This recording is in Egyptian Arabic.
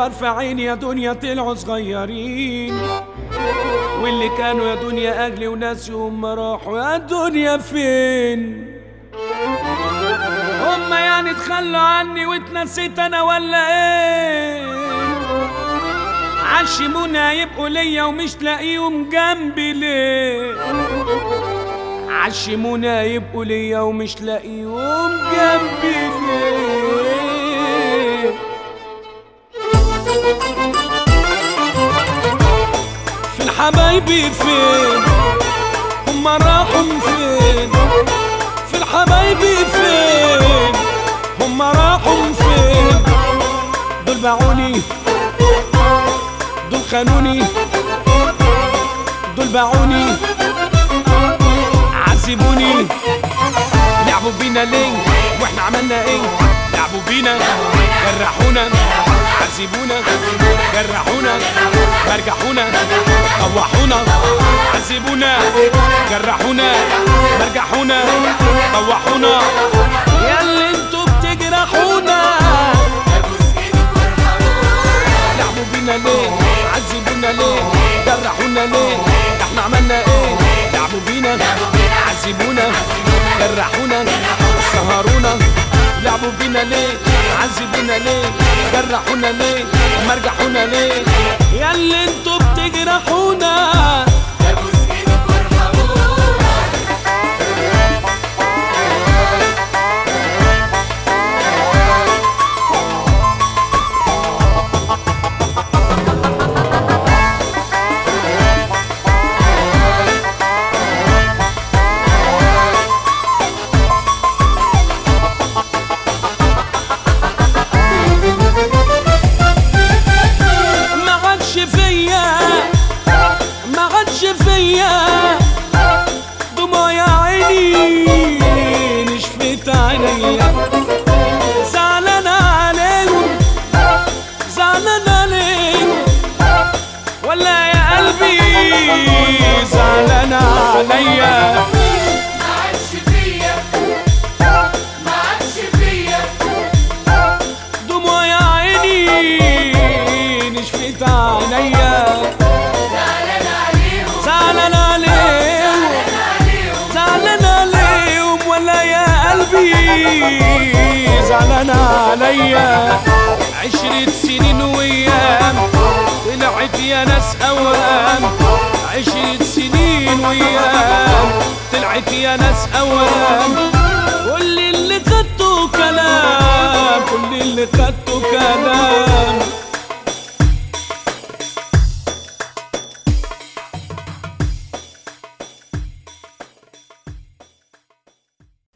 كبار في عيني يا دنيا طلعوا صغيرين واللي كانوا يا دنيا اجلي وناس يوم راحوا يا دنيا فين هما يعني تخلوا عني واتنسيت انا ولا ايه عشمونا يبقوا ليا ومش لاقيهم جنبي ليه عشمونا يبقوا ليا ومش لاقيهم جنبي ليه في الحبايبي فين هما راحوا فين في الحبايبي فين هما راحوا فين دول باعوني دول خانوني دول باعوني عذبوني لعبوا بينا ليه واحنا عملنا ايه لعبوا بينا جرحونا عذبونا جرحونا مرجحونا طوحونا عذبونا جرحونا مرجحونا طوحونا يا اللي انتوا بتجرحونا لعبوا بينا ليه عذبونا ليه جرحونا ليه احنا عملنا ايه لعبوا بينا عذبونا جرحونا سهرونا لعبوا بينا ليه عذبونا ليه جرحونا ليه مرجحونا ليه يا اللي انتوا بتجرحونا ما عادش فيا ما عادش فيا دموع يا عيني نشفت عينيا زعلان عليهم زعلان عليهم ولا يا قلبي زعلان عليا ما عادش فيا ما عادش فيا دموع يا عيني نشفت عينيا زعلان عليهم زعلان عليهم عليهم زعلان عليهم ولا يا قلبي زعلان عليا عشرة سنين ويام طلعت يا ناس اوام عشرة سنين ويام طلعت يا ناس اوام كل اللي خدته كلام كل اللي خدته كلام